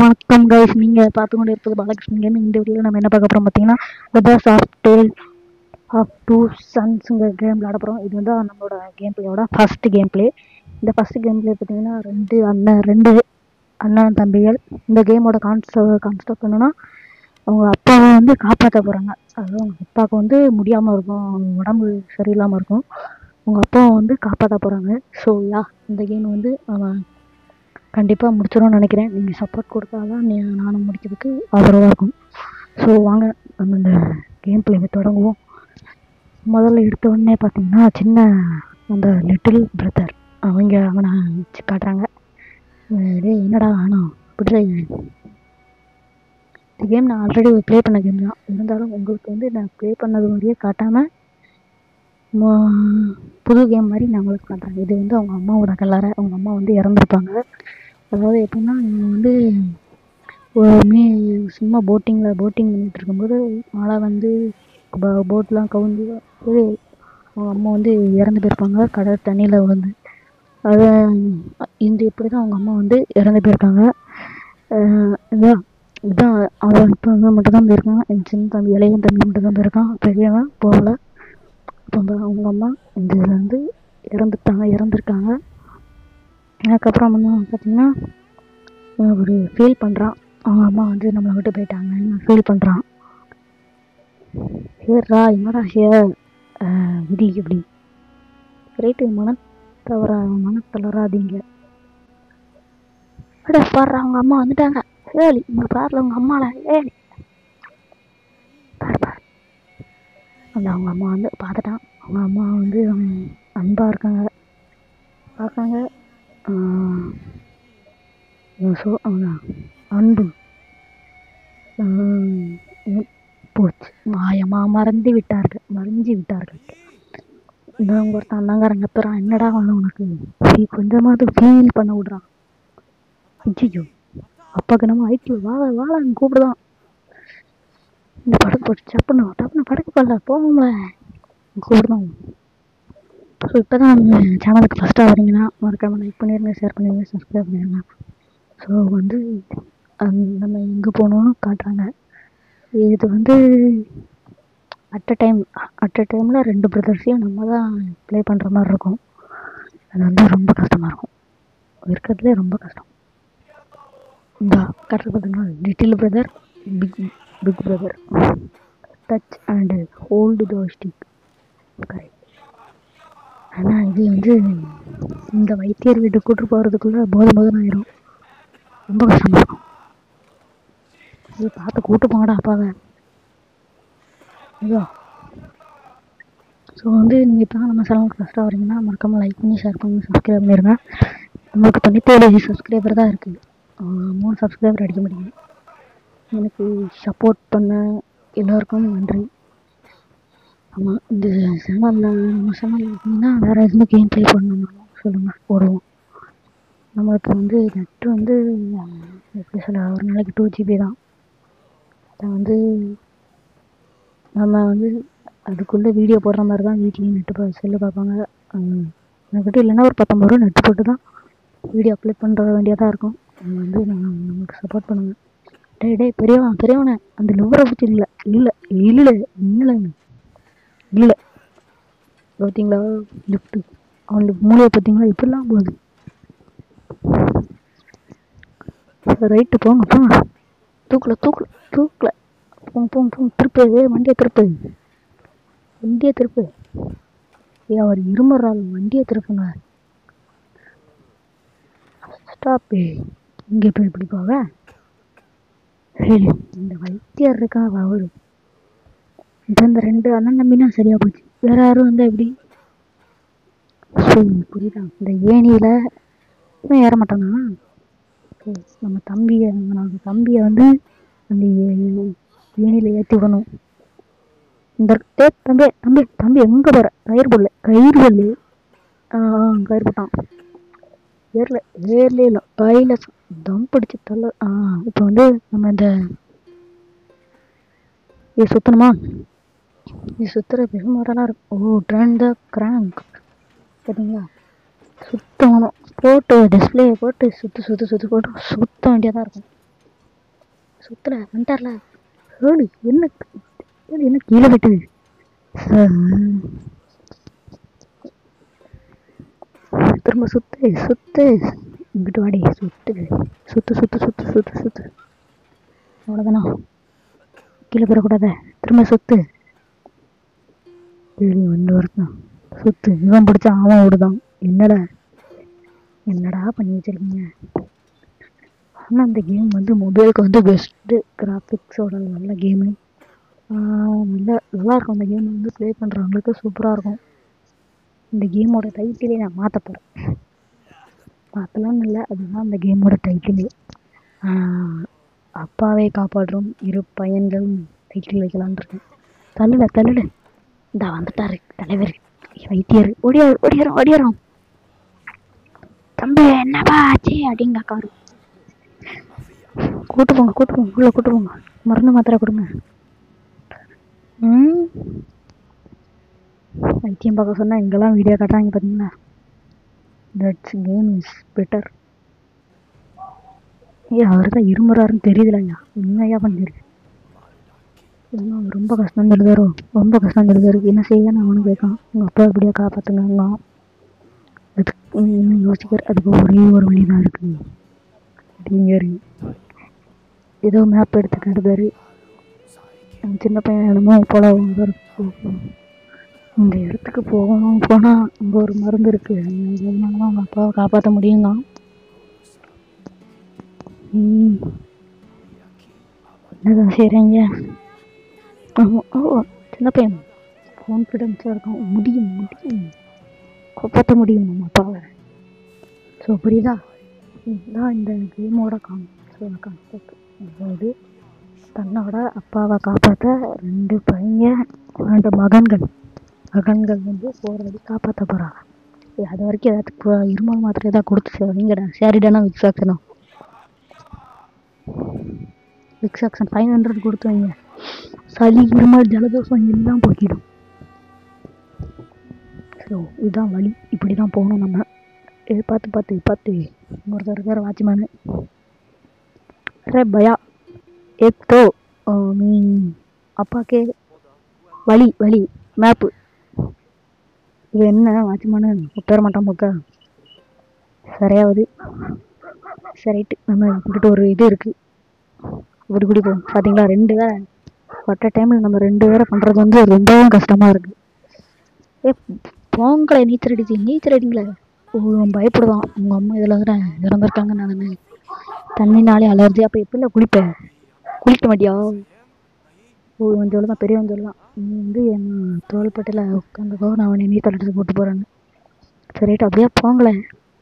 வணக்கம் கைஸ் நீங்கள் பார்த்து கொண்டு இருப்பது பாலகிருஷ்ணன் கேம் இந்த வீடியோவில் நம்ம என்ன பார்க்க போகிறோம் பார்த்தீங்கன்னா brothers of tale of two சன்ஸுங்கிற கேம் விளாட போகிறோம் இது வந்து நம்மளோட கேம் பிளேயோட ஃபஸ்ட்டு கேம் பிளே இந்த ஃபஸ்ட்டு கேம் பிளே பார்த்தீங்கன்னா ரெண்டு அண்ணன் ரெண்டு அண்ணன் தம்பிகள் இந்த கேமோட கான்செப்ட் கான்செப்ட் என்னன்னா அவங்க அப்பாவை வந்து காப்பாற்ற போகிறாங்க அதாவது அவங்க அப்பாவுக்கு வந்து முடியாமல் இருக்கும் அவங்க உடம்பு சரியில்லாமல் இருக்கும் அவங்க அப்பாவை வந்து காப்பாற்ற போகிறாங்க ஸோ யா இந்த கேம் வந்து அவன் கண்டிப்பாக முடிச்சிடும்னு நினைக்கிறேன் நீங்கள் சப்போர்ட் கொடுத்தா தான் நீ நானும் முடிக்கிறதுக்கு ஆதரவாக இருக்கும் ஸோ வாங்க நம்ம இந்த கேம் பிளேவை தொடங்குவோம் முதல்ல எடுத்த உடனே பார்த்தீங்கன்னா சின்ன அந்த லிட்டில் பிரதர் அவங்க அவனை வச்சு காட்டுறாங்க அஹ் டேய் என்னடா ஆனோம் இப்படி இந்த கேம் நான் ஆல்ரெடி ப்ளே பண்ண கேம் தான் இருந்தாலும் உங்களுக்கு வந்து நான் ப்ளே பண்ணது மாதிரியே காட்டாமல் புது கேம் மாதிரி நான் உங்களுக்கு காட்டுறேன் இது வந்து அவங்க அம்மாவோட கல்லறை அவங்க அம்மா வந்து இறந்துருப்பாங்க அதாவது எப்படின்னா இவங்க வந்து ஒரு மீ சும்மா போட்டிங்கில் போட்டிங் பண்ணிகிட்டு இருக்கும்போது மழை வந்து போட்லாம் கவுந்து இது அவங்க அம்மா வந்து இறந்து போயிருப்பாங்க கடல் தண்ணியில் விழுந்து அது இந்த இப்படி தான் அவங்க அம்மா வந்து இறந்து போயிருக்காங்க அஹ் இதான் இதான் அவன் இப்போ வந்து மட்டும் தான் போயிருக்கான் என் சின்ன தம்பி இளைய தம்பி மட்டும் தான் போயிருக்கான் பெரியவன் போகல அப்போ வந்து அவங்க அம்மா இந்த இதில் வந்து இறந்துட்டாங்க இறந்துருக்காங்க அதுக்கப்புறம் வந்து பார்த்தீங்கன்னா ஒரு ஃபீல் பண்ணுறான் அவங்க அம்மா வந்து நம்மளை விட்டு போயிட்டாங்கன்னு ஃபீல் பண்ணுறான் சரிடா என்னடா ஹியர் விதி இப்படி ரைட்டு மன தவற மன தளராதீங்க அட பாடுறா அவங்க அம்மா வந்துட்டாங்க ஏழி இங்கே பாருல உங்கள் அம்மால ஏழி பாரு பாரு அந்த அவங்க அம்மா வந்து பார்த்துட்டான் அவங்க அம்மா வந்து அன்பாக இருக்காங்க பார்க்காங்க ஸோ அன்பு ஆஹ் உம் போச்சு மாயமா மறந்து விட்டார்கள் மறைஞ்சு விட்டார்கள் இந்த அவங்க ஒருத்தன் அண்ணங்காரன் நப்புறான் என்னடா வேணும் உனக்கு நீ கொஞ்சமாவது ஃபீல் பண்ண விடுறான் ஐயோ அப்பாவுக்கு நம்ம ஐக்கியம் வாழ வாழன்னு கூப்பிடுதான் இந்த படகு போட்டு சப்புன்னு டப்புன்னு படகு போடல போகும்ல கூப்பிடுதான் ஸோ இப்போ தான் நம்ம சேனலுக்கு ஃபஸ்ட்டாக வரீங்கன்னா மறக்காமல் லைக் பண்ணிடுங்க ஷேர் பண்ணிடுங்க சப்ஸ்கிரைப் பண்ணிடுங்க ஸோ வந்து அஹ் நம்ம எங்கே போகணும்னு காட்டுறாங்க இது வந்து at a time at a டைமில் ரெண்டு பிரதர்ஸையும் நம்ம தான் ப்ளே பண்ணுற மாதிரி இருக்கும் அது வந்து ரொம்ப கஷ்டமாக இருக்கும் இருக்கிறதுலே ரொம்ப கஷ்டம் இந்த கரெக்டாக பார்த்தீங்கன்னா little brother big big brother touch and hold the stick correct ஆனால் இது வந்து இந்த வைத்தியர் வீட்டுக்கு கூட்டு போகிறதுக்குள்ளே போதும் போதும் ஆயிரும் ரொம்ப கஷ்டமாக இருக்கும் இது பார்த்து கூட்டு போங்கடா அப்பாவை இதோ ஸோ வந்து நீங்கள் இப்போ நம்ம சேனலுக்கு ஃபஸ்ட்டாக வரீங்கன்னா மறக்காமல் லைக் பண்ணி ஷேர் பண்ணி சப்ஸ்கிரைப் பண்ணிடுங்க நம்மளுக்கு தொண்ணூத்தேழு சப்ஸ்கிரைபர் தான் இருக்குது மூணு சப்ஸ்கிரைபர் அடிக்க முடியும் எனக்கு சப்போர்ட் பண்ண எல்லோருக்கும் நன்றி ஆமாம் இந்த சேனலில் நம்ம சேனலில் பார்த்தீங்கன்னா வேறு எதுவும் கேம் ப்ளே பண்ணணும்னாலும் சொல்லுங்கள் போடுவோம் நம்மளுக்கு வந்து நெட்டு வந்து எப்படி சொல்ல ஒரு நாளைக்கு டூ ஜிபி தான் அதை வந்து நம்ம வந்து அதுக்குள்ளே வீடியோ போடுற மாதிரி தான் வீட்லேயும் நெட்டு பா செல்லு பார்ப்பாங்க என்கிட்ட இல்லைன்னா ஒரு பத்தொம்பது ரூபா நெட்டு போட்டு தான் வீடியோ அப்லோட் பண்ணுற வேண்டியதாக இருக்கும் அது வந்து நம்ம நமக்கு சப்போர்ட் பண்ணுங்க டேய் டேய் பெரியவன் பெரியவனே அந்த லிவரை பற்றி இல்லை இல்லை இல்லை இல்லை இல்லை பார்த்தீங்களா லிஃப்ட்டு அவனுக்கு மூளையை பார்த்தீங்களா இப்படிலாம் போகுது ரைட்டு போங்க போங்க தூக்கல தூக்கல தூக்கல போங்க போங்க போங்க திருப்பு ஏ வண்டியை திருப்பு வண்டியை திருப்பு ஏ அவர் இருமுறாள் வண்டியை திருப்புங்க ஸ்டாப்பு இங்கே போய் இப்படி போக சரி இந்த வைத்தியர் இருக்கா அவரு இப்போ இந்த ரெண்டு அண்ணன் தம்பினா சரியாக போச்சு வேற யாரும் வந்தால் எப்படி ஸோ புரியுதா இந்த ஏணியில் இவன் ஏற மாட்டானா ஸோ நம்ம தம்பியை நம்ம தம்பியை வந்து அந்த ஏ- ஏணியில் ஏற்றி விடணும் இந்த டே தம்பி தம்பி தம்பி எங்கே போகிற கயிறு போடல கயிறு போடல ஆ ஆ, கயிறு போட்டான் ஏறல ஏறலே இல்லை பையில தம் பிடிச்சி தள்ள ஆ இப்போ வந்து நம்ம இந்த இது சுற்றணுமா இது சுற்றுற பெருமாடெல்லாம் இருக்கும் ஓ ட்ரெண்ட் த கிராங்க் பார்த்தீங்களா சுற்றணும் போட்டு டிஸ்பிளே போட்டு சுற்றி சுற்றி சுற்றி போட்டு சுற்ற வேண்டியதாக இருக்கும் சுத்தல வந்துட்டார்ல ஏழு என்ன ஏழு என்ன கீழே விட்டு திரும்ப சுத்து சுத்து இங்கிட்டு வாடி சுத்து சுத்து சுத்து சுத்து சுத்து சுத்து அவ்வளோதானா கீழே போடக்கூடாத திரும்ப சுத்து ஏழு வந்து வருஷம் சுத்து இவன் பிடிச்சா அவன் ஓடுதான் என்னடா என்னடா பண்ணி வச்சிருக்கீங்க ஆனால் அந்த கேம் வந்து மொபைலுக்கு வந்து பெஸ்ட்டு கிராஃபிக்ஸோட நல்ல கேமு நல்ல நல்லா இருக்கும் அந்த கேம் வந்து ப்ளே பண்ணுறவங்களுக்கு சூப்பராக இருக்கும் இந்த கேமோட டைட்டிலே நான் மாற்ற போகிறேன் மாற்றலாம்னு இல்லை அதுதான் அந்த கேமோட டைட்டிலே அப்பாவை காப்பாற்றும் இரு பையன்கள் டைட்டில் வைக்கலான்னு இருக்கேன் தள்ளுல தள்ளுல இந்த வந்துட்டாரு தலைவர் வைத்தியர் ஓடியார் ஓடியாரோம் ஓடியாரோம் தம்பி என்னப்பா ஆச்சு அப்படிங்க காரு கூட்டு போங்க கூட்டு போங்க உள்ள கூட்டு போங்க மருந்து மாத்திரை கொடுங்க ம் வைத்தியம் பார்க்க சொன்னா இங்கெல்லாம் வீடியோ காட்டுறாங்க பார்த்தீங்களா தட்ஸ் கேம் இஸ் பெட்டர் ஏ அவர் தான் இருமுறாருன்னு தெரியுதுல ஐயா உண்மையா பண்ணிருக்கு இன்னும் ரொம்ப கஷ்டம் எழுதாரோ ரொம்ப கஷ்டம் எழுதாரு என்ன செய்ய நான் அவனு கேட்கான் உங்கள் அப்பா எப்படியா காப்பாற்றுங்க அதுக்கு இன்னும் யோசிக்கிற அதுக்கு ஒரே ஒரு வழி தான் இருக்கு அப்படிங்கிறாரு ஏதோ மேப் எடுத்து காட்டுதாரு சின்ன பையன் என்னமோ போல இந்த இடத்துக்கு போகணும் போனால் அங்கே ஒரு மருந்து இருக்கு அதனால தான் அவங்க அப்பாவை காப்பாற்ற முடியுங்க ம். என்னதான் செய்கிறீங்க ஓ சின்ன பையன் கான்ஃபிடென்ஸாக இருக்கான் முடியும் முடியும் காப்பாற்ற முடியும் நம்ம அப்பாவை ஸோ புரியுதா இதுதான் இந்த கேமோட கான்செப்ட் கான்செப்ட் அதாவது தன்னோட அப்பாவை காப்பாற்ற ரெண்டு பையன் ரெண்டு மகன்கள் மகன்கள் வந்து போராடி காப்பாற்ற போகிறாங்க அது வரைக்கும் ஏதாச்சும் இருமல் மாத்திரை ஏதாவது கொடுத்து சரிங்கடா சரிடானா விக்ஸாக்சனும் விக்ஸாக்சன் ஃபைவ் ஹண்ட்ரட் கொடுத்து வைங்க சளி இருமல் ஜலதோஷம் எல்லாம் போக்கிடும் ஸோ இதுதான் வழி இப்படி தான் போகணும் நம்ம இது பார்த்து பார்த்து பார்த்து ஒருத்தர் இருக்கிற வாட்ச்மேனு அரே பயா एक तो अ, मी அப்பா கே வழி வழி மேப்பு இது என்ன வாட்ச்மேனு உத்தர மாட்டான் போக்க சரியாவது சரிட்டு நம்ம இப்படிட்டு ஒரு இது இருக்கு இப்படி குடி போகும் பார்த்தீங்களா ரெண்டு வேலை ஒட்ட டைமில் நம்ம ரெண்டு பேரை பண்ணுறது வந்து ரொம்பவும் கஷ்டமாக இருக்கு ஏ போங்களே நீச்சல் அடிச்சு நீச்சல் அடிங்களே ஓ இவன் பயப்படுவான் உங்கள் அம்மா இதில் வந்து இறந்துருக்காங்க நான் தண்ணினாலே அலர்ஜி அப்போ எப்படில குளிப்பேன் குளிக்க மாட்டியா ஓ இவன் சொல்லலாம் பெரியவன் சொல்லலாம் நீ வந்து என் தோள்பட்டையில் உட்காந்துக்கோ நான் அவனை நீ தள்ளி போட்டு போகிறேன்னு சரிட்டு அப்படியே போங்களேன்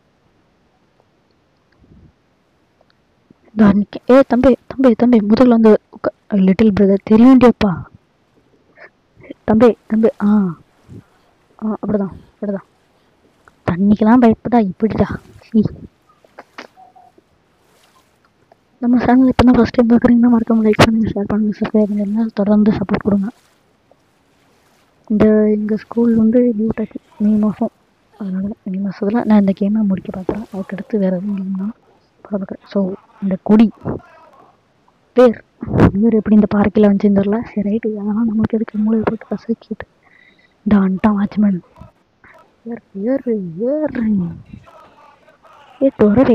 இதோ நிக்க ஏ தம்பி தம்பி தம்பி முதுகில் வந்து லிட்டில் பிரதர் தெரியுண்டியப்பா தம்பி தம்பி ஆ ஆ அப்படிதான் அப்படிதான் தண்ணிக்கெல்லாம் பயப்படா இப்படிடா சீ நம்ம சேனல் இப்போ தான் ஃபஸ்ட் டைம் பார்க்குறீங்கன்னா மறக்காம லைக் பண்ணுங்கள் ஷேர் பண்ணுங்கள் சப்ஸ்கிரைப் பண்ணுங்கள் தொடர்ந்து சப்போர்ட் கொடுங்க இந்த எங்கள் ஸ்கூல் வந்து லீவ் டைம் மே மாதம் அதனால மே மாதத்தில் நான் இந்த கேமை முடிக்க பார்க்குறேன் அதுக்கடுத்து வேறு எதுவும் கேம் தான் போட பார்க்குறேன் ஸோ இந்த கொடி பேர் பேர் எப்படி இந்த பார்க்கில் வந்து தெரில சரி ரைட்டு அதெல்லாம் நமக்கு எதுக்கு மூளை போட்டு கசக்கிட்டு இந்த வந்துட்டான் வாட்ச்மேன் ஏறு ஏறு ஏறு ஏ தொடரே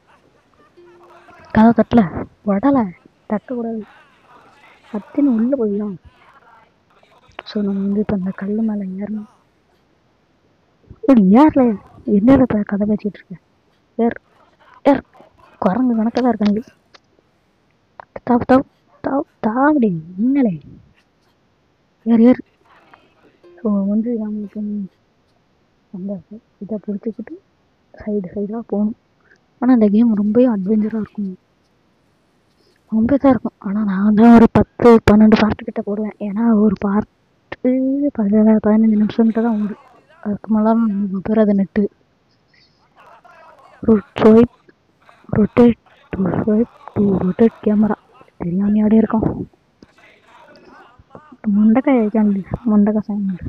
கதை தட்டல உடலை தட்டக்கூடாது கத்தின்னு உள்ளே போயிடலாம் ஸோ நம்ம வந்து இப்போ அந்த கல் மேலே ஏறணும் இப்படி ஏறல என்னடா இப்போ கதை பேசிகிட்டு இருக்கேன் ஏர் ஏர் குரங்கு கணக்காக தான் இருக்காங்க தாவ் தாவ் தாவ் தாவடி இன்னலே ஏர் ஏர் ஸோ வந்து நம்மளுக்கு அந்த இதை பிடிச்சிக்கிட்டு சைடு சைடாக போகணும் ஆனால் இந்த கேம் ரொம்பவே அட்வென்ச்சராக இருக்கும் ரொம்ப இதாக இருக்கும் ஆனால் நான் தான் ஒரு பத்து பன்னெண்டு பார்ட்டு கிட்ட போடுவேன் ஏன்னா ஒரு பார்ட்டு பதின பதினஞ்சு நிமிஷம் கிட்ட தான் உண்டு அதுக்கு மேலே நம்ம பேர் அது நெட்டு swipe rotate to swipe to rotate camera தெரியாமையாடே இருக்கும் முண்டக்காய் வைக்காண்டி முண்டக்காய் சாயங்காலம்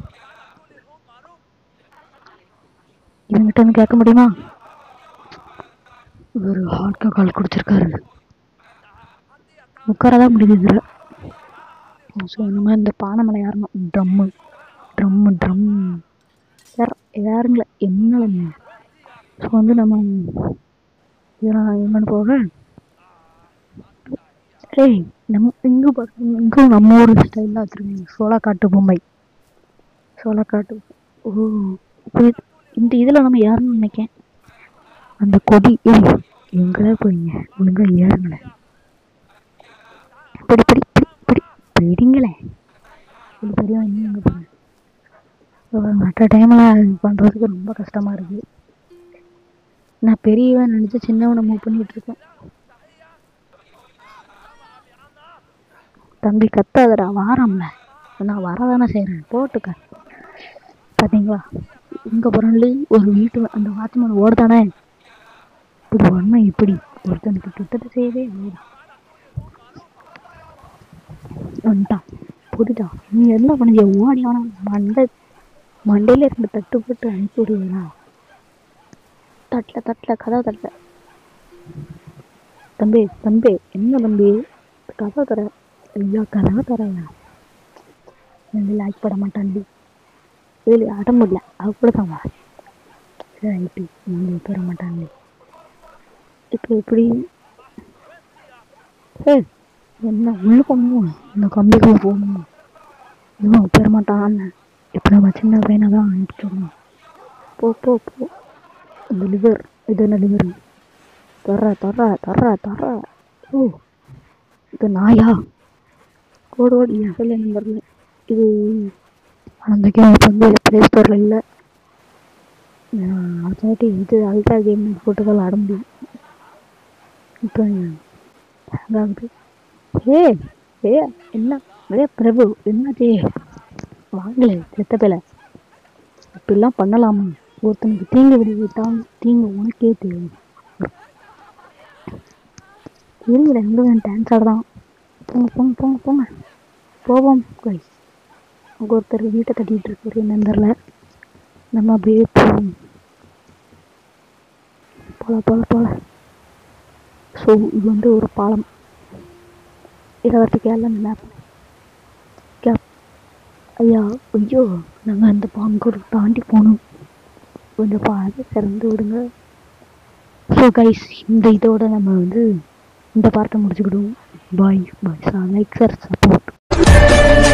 இவங்கிட்ட வந்து கேட்க முடியுமா இவர் ஹாட்கா கால் குடிச்சிருக்காரு உட்காரதான் முடியுது இதில் ஸோ இந்த மாதிரி இந்த பானைமலை ஏறணும் ட்ரம்மு ட்ரம்மு ட்ரம் ஏற ஏறுங்கள என்னங்க ஸோ வந்து நம்ம இதெல்லாம் எங்கன்னு போக ஏய் நம்ம இங்கே பார்த்து இங்கும் நம்ம ஊர் ஸ்டைலில் வச்சுருக்கீங்க சோளக்காட்டு பொம்மை சோளக்காட்டு ஓ இப்படி இந்த இதில் நம்ம ஏறணும்னு நினைக்கேன் அந்த கொடி ஏய் எங்கே போறீங்க ஒழுங்கா ஏறுங்களேன் இப்படி இப்படி இப்படி இப்படி பிடிங்களேன் இது பெரியவன் இன்னும் எங்கே போகிறேன் மற்ற டைமில் பண்ணுறதுக்கு ரொம்ப கஷ்டமாக இருக்குது நான் பெரியவன் நினச்சி சின்னவனை மூவ் பண்ணிகிட்டு இருக்கேன் தம்பி கத்தாதடா வாரம்ல நான் வரதானே செய்கிறேன் போட்டுக்க பார்த்தீங்களா இங்கே பிறந்து ஒரு வீட்டு அந்த வாட்ச்மேன் ஓடுதானே இப்படி ஒன்றும் இப்படி ஒருத்தனுக்கு கிட்டத்தட்ட செய்யவே அவ்வளோதான் வந்துட்டான் புரியுதா நீ என்ன பண்ணிய ஓடி ஆனா மண்டை மண்டையில இருந்து தட்டு போட்டு அனுப்பி விடுவீங்களா தட்டில் தட்டில் கதவை தட்டில் தம்பி தம்பி என்ன தம்பி கதவை தர ஐயா கதவை தரையா இதில் லைக் போட மாட்டான்டி இதில் ஆட முடியல அவ கூட தான் வா ரைட்டு உங்களுக்கு பெற மாட்டான்டி இப்போ எப்படி ஏய் என்ன உள்ள போகணும் இந்த கம்பிக்குள்ள போகணும் இவன் பெற மாட்டான் இப்போ நம்ம சின்ன பையனை தான் அனுப்பிச்சிடணும் போ போ போ இந்த லிவர் இது என்ன லிவர் தர தர தர தர ஓ இது நாயா ஓடு ஓடி அசல் நம்பரில் இது அந்த கேம் இப்போ வந்து ப்ளே ஸ்டோரில் இல்லை அடுத்தாட்டி இது அல்ட்ரா கேம் போட்டு தான் ஆட முடியும் இப்போ அதாவது ஏ ஏ என்ன ஏ பிரபு என்னாச்சு வாங்கலை செத்த பேல இப்படிலாம் பண்ணலாமா ஒருத்தனுக்கு தீங்கு விடுவிட்டால் தீங்கு உனக்கே தெரியும் இருங்க ரெண்டு டான்ஸ் ஆடலாம் போங்க போங்க போங்க போங்க போவோம் கைஸ் அங்கே ஒருத்தர் வீட்டை கட்டிகிட்டு இருக்காரு என்னன்னு தெரில நம்ம அப்படியே போவோம் போல போல போல ஸோ இது வந்து ஒரு பாலம் இதை வச்சு கேரளா இந்த மேப் கேப் ஐயா ஐயோ நாங்கள் அந்த பாங்கோடு தாண்டி போகணும் கொஞ்சம் பார்த்து திறந்து விடுங்க ஸோ கைஸ் இந்த இதோட நம்ம வந்து இந்த பார்ட்டை முடிச்சுக்கிடுவோம் bye bye sir like sir support